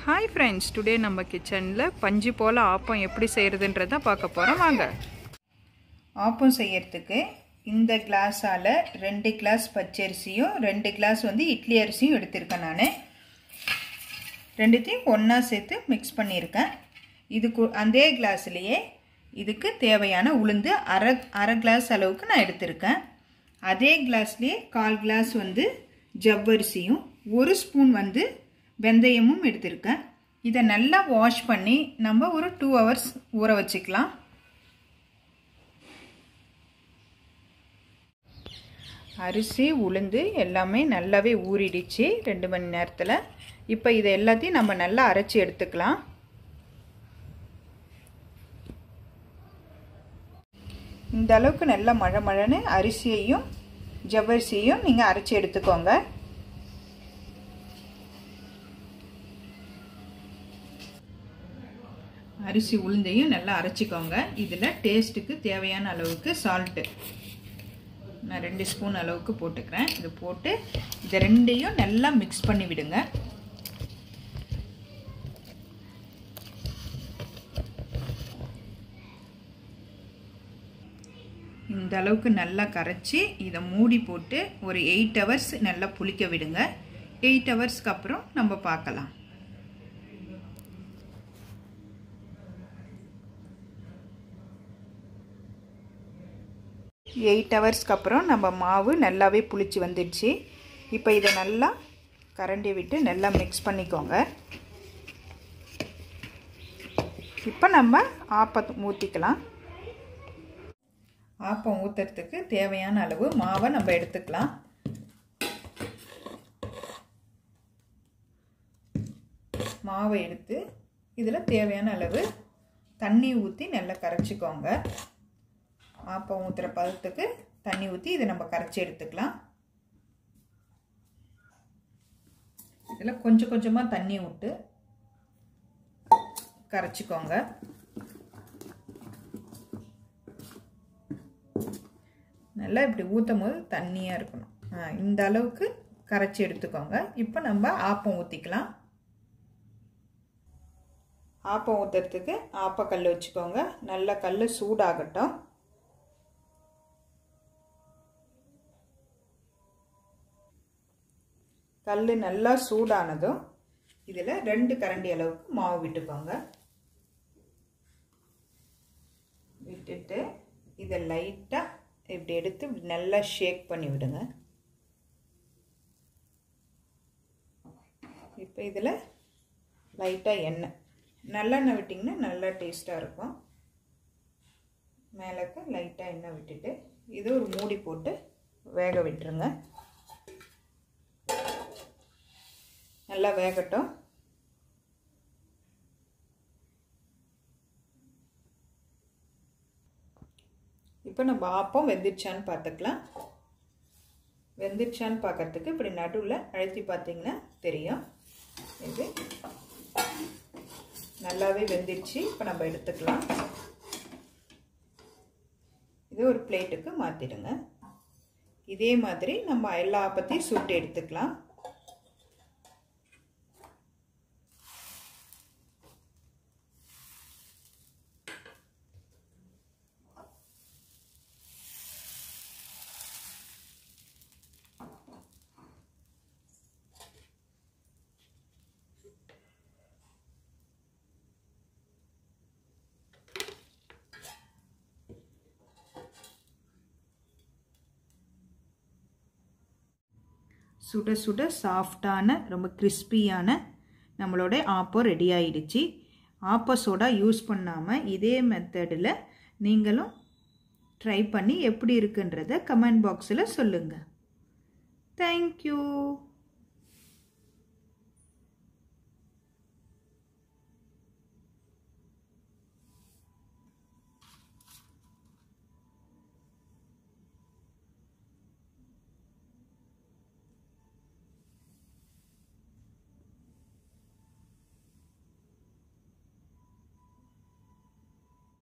hi friends today நம்ம கிச்சனில் பஞ்சு போல் ஆப்பம் எப்படி செய்கிறதுன்றத பார்க்க போகிறோம் வாங்க ஆப்பம் செய்யறதுக்கு இந்த கிளாஸால் ரெண்டு கிளாஸ் பச்சரிசியும் ரெண்டு கிளாஸ் வந்து இட்லி அரிசியும் எடுத்திருக்கேன் நான் ரெண்டுத்தையும் ஒன்றா சேர்த்து மிக்ஸ் பண்ணியிருக்கேன் இதுக்கு அதே கிளாஸ்லேயே இதுக்கு தேவையான உளுந்து அரை அரை கிளாஸ் அளவுக்கு நான் எடுத்திருக்கேன் அதே கிளாஸ்லேயே கால் கிளாஸ் வந்து ஜவ்வரிசியும் ஒரு ஸ்பூன் வந்து வெந்தயமும் எடுத்திருக்கேன் இதை நல்லா வாஷ் பண்ணி நம்ம ஒரு டூ ஹவர்ஸ் ஊற வச்சுக்கலாம் அரிசி உளுந்து எல்லாமே நல்லாவே ஊறிடுச்சு ரெண்டு மணி நேரத்தில் இப்போ இதை எல்லாத்தையும் நம்ம நல்லா அரைச்சி எடுத்துக்கலாம் இந்த அளவுக்கு நல்லா மழை மழைன்னு அரிசியையும் ஜவ்வரிசியையும் நீங்கள் அரைச்சி எடுத்துக்கோங்க அரிசி உளுந்தையும் நல்லா அரைச்சிக்கோங்க இதில் டேஸ்ட்டுக்கு தேவையான அளவுக்கு சால்ட்டு நான் ரெண்டு ஸ்பூன் அளவுக்கு போட்டுக்கிறேன் இது போட்டு இதை ரெண்டையும் நல்லா மிக்ஸ் பண்ணி விடுங்க இந்த அளவுக்கு நல்லா கரைச்சி இதை மூடி போட்டு ஒரு எயிட் ஹவர்ஸ் நல்லா புளிக்க விடுங்க எயிட் ஹவர்ஸ்க்கு அப்புறம் நம்ம பார்க்கலாம் எயிட் ஹவர்ஸ்க்கு அப்புறம் நம்ம மாவு நல்லாவே புளிச்சு வந்துடுச்சு இப்போ இதை நல்லா கரண்டி விட்டு நல்லா மிக்ஸ் பண்ணிக்கோங்க இப்போ நம்ம ஆப்பம் ஊற்றிக்கலாம் ஆப்பம் ஊற்றுறதுக்கு தேவையான அளவு மாவை நம்ம எடுத்துக்கலாம் மாவை எடுத்து இதில் தேவையான அளவு தண்ணி ஊற்றி நல்லா கரைச்சிக்கோங்க ஆப்பம் ஊற்றுற பதத்துக்கு தண்ணி ஊற்றி இதை நம்ம கரைச்சி எடுத்துக்கலாம் இதில் கொஞ்சம் கொஞ்சமாக தண்ணி விட்டு கரைச்சிக்கோங்க நல்லா இப்படி ஊற்றும் போது தண்ணியாக இருக்கணும் இந்த அளவுக்கு கரைச்சி எடுத்துக்கோங்க இப்போ நம்ம ஆப்பம் ஊற்றிக்கலாம் ஆப்பம் ஊற்றுறதுக்கு ஆப்பக்கல் வச்சுக்கோங்க நல்ல கல் சூடாகட்டும் கல் நல்லா சூடானதும் இதில் ரெண்டு கரண்டி அளவுக்கு மாவு விட்டுக்கோங்க விட்டுட்டு இதை லைட்டாக இப்படி எடுத்து நல்லா ஷேக் பண்ணி விடுங்க இப்போ இதில் லைட்டாக எண்ணெய் நல்லெண்ணெய் விட்டிங்கன்னா நல்லா டேஸ்ட்டாக இருக்கும் மேலேக்கு லைட்டாக எண்ணெய் விட்டுட்டு இது ஒரு மூடி போட்டு வேக விட்டுருங்க நல்லா வேகட்டும் இப்போ நம்ம ஆப்பம் வெந்துருச்சான்னு பார்த்துக்கலாம் வெந்துருச்சான்னு பார்க்கறதுக்கு இப்படி நடுவில் அழுத்தி பார்த்தீங்கன்னா தெரியும் இது நல்லாவே வெந்துருச்சு இப்போ நம்ம எடுத்துக்கலாம் இது ஒரு பிளேட்டுக்கு மாற்றிடுங்க இதே மாதிரி நம்ம எல்லா ஆப்பத்தையும் சுட்டு எடுத்துக்கலாம் சுட சுட சாஃப்டான ரொம்ப கிறிஸ்பியான நம்மளோட ஆப்பம் ரெடி ஆயிடுச்சு ஆப்ப சோடா யூஸ் பண்ணாமல் இதே மெத்தடில் நீங்களும் ட்ரை பண்ணி எப்படி இருக்குன்றத கமெண்ட் பாக்ஸில் சொல்லுங்கள் தேங்க்யூ